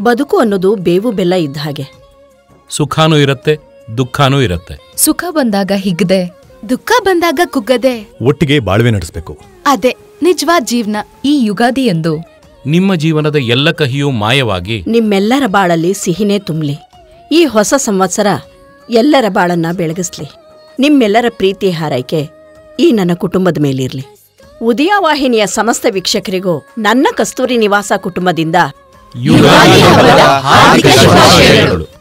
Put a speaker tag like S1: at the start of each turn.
S1: ಬದುಕು ಅನ್ನೋದು ಬೇವು ಬೆಲ್ಲ ಇದ್ದ ಹಾಗೆ
S2: ಸುಖಾನೂ ಇರತ್ತೆ ದುಃಖನೂ ಇರತ್ತೆ
S3: ಸುಖ ಬಂದಾಗ ಹಿಗ್ದೆ
S4: ದುಃಖ ಬಂದಾಗ ಕುಗ್ಗದೆ
S5: ಒಟ್ಟಿಗೆ ಬಾಳ್ವೆ ನಡೆಸಬೇಕು
S4: ಅದೇ ನಿಜವಾದ ಜೀವನ
S3: ಈ ಯುಗಾದಿಯಂದು
S2: ನಿಮ್ಮ ಜೀವನದ ಎಲ್ಲ ಕಹಿಯೂ ಮಾಯವಾಗಿ
S1: ನಿಮ್ಮೆಲ್ಲರ ಬಾಳಲ್ಲಿ ಸಿಹಿನೇ ತುಂಬಲಿ ಈ ಹೊಸ ಸಂವತ್ಸರ ಎಲ್ಲರ ಬಾಳನ್ನ ಬೆಳಗಿಸ್ಲಿ ನಿಮ್ಮೆಲ್ಲರ ಪ್ರೀತಿ ಹಾರೈಕೆ ಈ ನನ್ನ ಕುಟುಂಬದ ಮೇಲಿರ್ಲಿ ಉದಯ ವಾಹಿನಿಯ ಸಮಸ್ತ ವೀಕ್ಷಕರಿಗೂ ನನ್ನ ಕಸ್ತೂರಿ ನಿವಾಸ ಕುಟುಂಬದಿಂದ
S2: ಯುಗಾದಿ ಹಬ್ಬದ ಹಾರ್ದಿಕ ಶುಭಾಶಯಗಳು